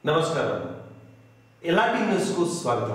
నమస్కారం ఎలాంటి న్యూస్కు స్వాగతం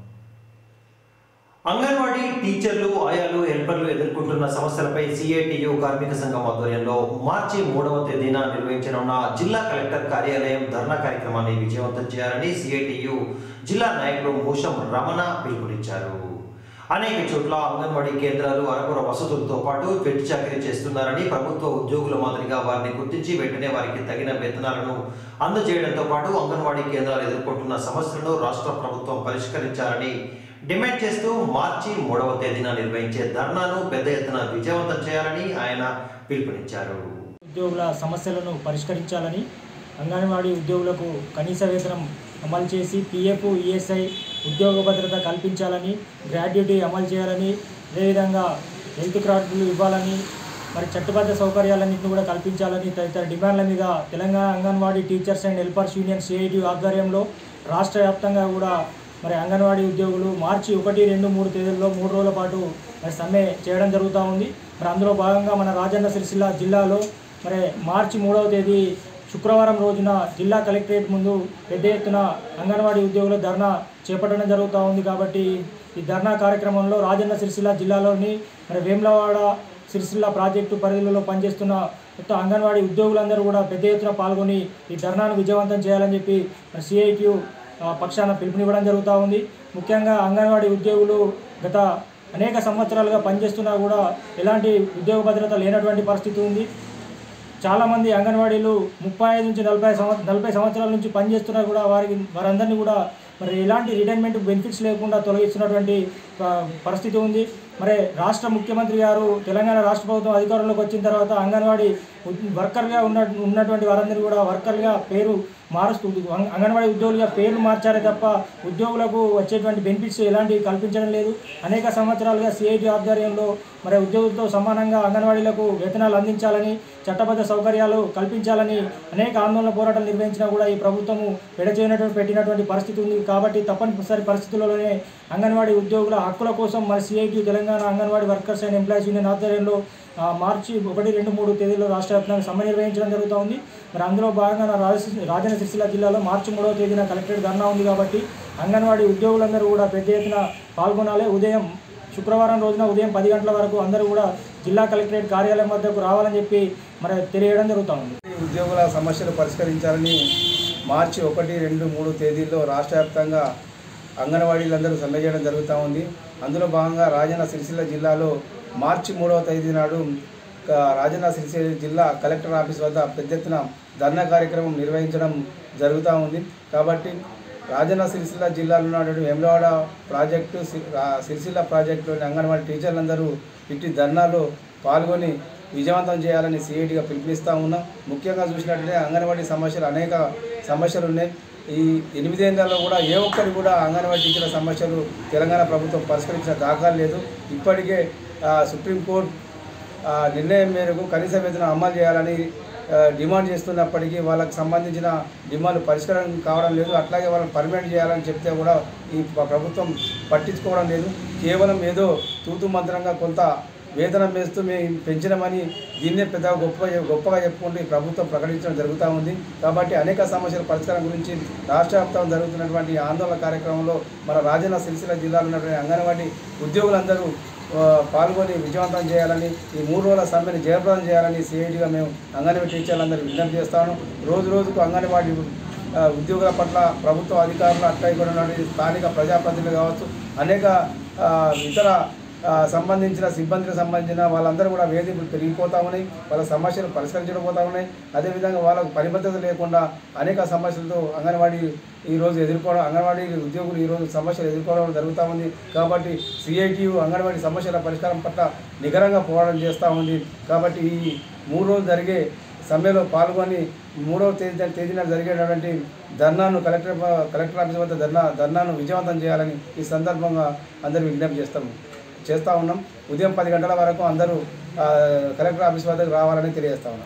అంగన్వాడీ టీచర్లు ఆయాలు హెల్పర్లు ఎదుర్కొంటున్న సమస్యలపై సిఐటియు కార్మిక సంఘం ఆధ్వర్యంలో మార్చి మూడవ తేదీన నిర్వహించనున్న జిల్లా కలెక్టర్ కార్యాలయం ధర్నా కార్యక్రమాన్ని విజయవంతం చేయాలని సిఐటియు జిల్లా నాయకులు మూషం రమణ పిలుపునిచ్చారు అనేక చోట్ల అంగన్వాడీ కేంద్రాలు అరకొర వసతులతో పాటు వెట్టి చాకరీ చేస్తున్నారని ప్రభుత్వ ఉద్యోగుల మాదిరిగా వారిని గుర్తించి వెంటనే వారికి తగిన వేతనాలను అందజేయడంతో పాటు అంగన్వాడీ కేంద్రాలు ఎదుర్కొంటున్న సమస్యలను రాష్ట్ర ప్రభుత్వం పరిష్కరించాలని డిమాండ్ చేస్తూ మార్చి మూడవ తేదీన నిర్వహించే ధర్నాను పెద్ద ఎత్తున విజయవంతం చేయాలని ఆయన పిలుపునిచ్చారు ఉద్యోగుల సమస్యలను పరిష్కరించాలని అంగన్వాడీ ఉద్యోగులకు కనీస వేతనం అమలు చేసి పిఎఫ్ ఈఎస్ఐ ఉద్యోగ భద్రత కల్పించాలని గ్రాడ్యుటీ అమలు చేయాలని అదేవిధంగా హెల్త్ కార్డులు ఇవ్వాలని మరి చట్టబద్ధ సౌకర్యాలన్నింటినీ కూడా కల్పించాలని తదితర డిమాండ్ల మీద Telangana Anganwadi teachers and helpers union CIT ఆధ్వర్యంలో రాష్ట్ర వ్యాప్తంగా కూడా మరి అంగన్వాడీ ఉద్యోగులు మార్చి ఒకటి రెండు మూడు తేదీల్లో మూడు రోజుల పాటు మరి సమ్మె చేయడం జరుగుతూ ఉంది మరి అందులో భాగంగా మన రాజన్న సిరిసిల్ల జిల్లాలో మరి మార్చి మూడవ తేదీ శుక్రవారం రోజున జిల్లా కలెక్టరేట్ ముందు పెద్ద ఎత్తున అంగన్వాడీ ఉద్యోగుల ధర్నా చేపట్టడం జరుగుతూ ఉంది కాబట్టి ఈ ధర్నా కార్యక్రమంలో రాజన్న సిరిసిల్ల జిల్లాలోని మరి వేములవాడ సిరిసిల్ల ప్రాజెక్టు పరిధిలో పనిచేస్తున్న మొత్తం అంగన్వాడీ ఉద్యోగులందరూ కూడా పెద్ద ఎత్తున పాల్గొని ఈ ధర్నాను విజయవంతం చేయాలని చెప్పి మరి సిఐటియు పక్షాన పిలుపునివ్వడం జరుగుతూ ఉంది ముఖ్యంగా అంగన్వాడీ ఉద్యోగులు గత అనేక సంవత్సరాలుగా పనిచేస్తున్నా కూడా ఎలాంటి ఉద్యోగ భద్రత లేనటువంటి పరిస్థితి ఉంది చాలామంది అంగన్వాడీలు ముప్పై ఐదు నుంచి నలభై సంవత్సరం నలభై సంవత్సరాల నుంచి పనిచేస్తున్నా కూడా వారికి వారందరినీ కూడా మరి ఎలాంటి రిటైర్మెంట్ బెనిఫిట్స్ లేకుండా తొలగిస్తున్నటువంటి ఆ, పరిస్థితి ఉంది మరి రాష్ట్ర ముఖ్యమంత్రి గారు తెలంగాణ రాష్ట్ర ప్రభుత్వం అధికారంలోకి వచ్చిన తర్వాత అంగన్వాడీ ఉద్- వర్కర్గా ఉన్న ఉన్నటువంటి వారందరూ కూడా వర్కర్గా పేరు మారుస్తూ అంగ- అంగన్వాడీ ఉద్యోగులుగా పేర్లు మార్చారే తప్ప ఉద్యోగులకు వచ్చేటువంటి బెనిఫిట్స్ ఎలాంటివి కల్పించడం లేదు అనేక సంవత్సరాలుగా సిఐటి ఆధ్వర్యంలో మరి ఉద్యోగులతో సమానంగా అంగన్వాడీలకు వేతనాలు అందించాలని చట్టబద్ధ సౌకర్యాలు కల్పించాలని అనేక ఆందోళన పోరాటాలు నిర్వహించినా కూడా ఈ ప్రభుత్వము విడచేయనటువంటి పెట్టినటువంటి పరిస్థితి ఉంది కాబట్టి తప్పనిసరి పరిస్థితుల్లోనే అంగన్వాడీ ఉద్యోగుల హక్కుల కోసం మరి CIT Telangana Anganwadi workers and employees union ఆధ్వర్యంలో ఆ, మార్చి ఒకటి రెండు మూడు తేదీలో రాష్ట్ర వ్యాప్తంగా సమ్మె నిర్వహించడం జరుగుతూ ఉంది మరి అందులో భాగంగా నా రాజ- రాజన్న సిరిసిల్ల జిల్లాలో మార్చి మూడవ తేదీన కలెక్టరేట్ ధర్నా ఉంది కాబట్టి అంగన్వాడీ ఉద్యోగులందరూ కూడా పెద్ద ఎత్తున పాల్గొనాలి ఉదయం శుక్రవారం రోజున ఉదయం పది గంటల వరకు అందరూ కూడా జిల్లా కలెక్టరేట్ కార్యాలయం వద్దకు రావాలని చెప్పి మరి తెలియడం జరుగుతూ ఉంది ఉద్యోగుల సమస్యలు పరిష్కరించాలని మార్చి ఒకటి రెండు మూడు తేదీల్లో రాష్ట్ర వ్యాప్తంగా అంగన్వాడీలందరూ సమ్మె చేయడం జరుగుతూ ఉంది అందులో భాగంగా రాజన్న సిరిసిల్ల జిల్లాలో మార్చి మూడవ తేదీ నాడు క- రాజన్న సిరిసిల్ల జిల్లా కలెక్టర్ ఆఫీస్ వద్ద పెద్ద ఎత్తున ధర్నా కార్యక్రమం నిర్వహించడం జరుగుతూ ఉంది కాబట్టి రాజన్న సిరిసిల్ల జిల్లాలో ఉన్నటువంటి వేములవాడ ప్రాజెక్టు సి- రా- సిరిసిల్ల ప్రాజెక్టులోని అంగన్వాడీ టీచర్లందరూ ఇట్టి ధర్నాలో పాల్గొని విజయవంతం చేయాలని సిఐటిగా పిలుపునిస్తూ ఉన్నాం ముఖ్యంగా చూసినట్లయితే అంగన్వాడీ సమస్యలు అనేక సమస్యలు ఉన్నాయి ఈ ఎనిమిదేళ్లలో కూడా ఏ ఒక్కరి కూడా అంగన్వాడీ టీచర్ల సమస్యలు తెలంగాణ ప్రభుత్వం పరిష్కరించిన దాఖలు లేదు ఇప్పటికే ఆ, సుప్రీంకోర్టు ఆ, నిర్ణయం మేరకు కనీస వేతనం అమలు చేయాలని ఆ, డిమాండ్ చేస్తున్నప్పటికీ వాళ్ళకి సంబంధించిన డిమాండ్లు పరిష్కారం కావడం లేదు అట్లాగే వాళ్ళని పర్మనెంట్ చేయాలని చెప్తే కూడా ఈ ప్ర- ప్రభుత్వం పట్టించుకోవడం లేదు కేవలం ఏదో తూతు మంత్రంగా కొంత వేతనం వేస్తూ మేము పెంచినామని దీన్నే పెద్ద గొప్ప గొప్పగా చెప్పుకుంటూ ఈ ప్రభుత్వం ప్రకటించడం జరుగుతూ ఉంది కాబట్టి అనేక సమస్యల పరిష్కారం గురించి రాష్ట్ర వ్యాప్తంగా జరుగుతున్నటువంటి ఈ ఆందోళన కార్యక్రమంలో మన రాజన్న సిరిసిల్ల జిల్లాలో ఉన్నటువంటి అంగన్వాడీ ఉద్యోగులందరూ ఆ, పాల్గొని విజయవంతం చేయాలని ఈ మూడు రోజుల సమ్మెను జయప్రదం చేయాలని సిఐటిగా మేము అంగన్వాడీ టీచర్లందరూ విజ్ఞప్తి చేస్తాను రోజు రోజుకు అంగన్వాడీ ఆ, ఉద్యోగుల పట్ల ప్రభుత్వ అధికారులు అట్లా ఇక్కడ ఉన్నటువంటి స్థానిక ప్రజాప్రతినిధులు కావచ్చు అనేక ఆ, ఇతర ఆ, సంబంధించిన సిబ్బందికి సంబంధించిన వాళ్ళందరూ కూడా వేధింపులు పెరిగిపోతూ ఉన్నాయి వాళ్ళ సమస్యలు పరిష్కరించకపోతూ ఉన్నాయి అదేవిధంగా వాళ్ళకు పరిబద్ధత లేకుండా అనేక సమస్యలతో అంగన్వాడీ ఈరోజు ఎదుర్కోవడం అంగన్వాడీ ఉద్యోగులు ఈరోజు సమస్యలు ఎదుర్కోవడం జరుగుతూ ఉంది కాబట్టి సిఐటియు అంగన్వాడీ సమస్యల పరిష్కారం పట్ల నికరంగా పోరాటం చేస్తూ ఉంది కాబట్టి ఈ మూడు రోజులు జరిగే సమ్మెలో పాల్గొని మూడవ తేదీ తేదీన జరిగేటటువంటి ధర్నాను కలెక్టర్ కలెక్టర్ ఆఫీస్ వద్ద ధర్నా ధర్నాను విజయవంతం చేయాలని ఈ సందర్భంగా అందరూ విజ్ఞప్తి చేస్తాము చేస్తూ ఉన్నాం ఉదయం పది గంటల వరకు అందరూ ఆ, కలెక్టర్ ఆఫీస్ వద్దకు రావాలని తెలియజేస్తా ఉన్నాం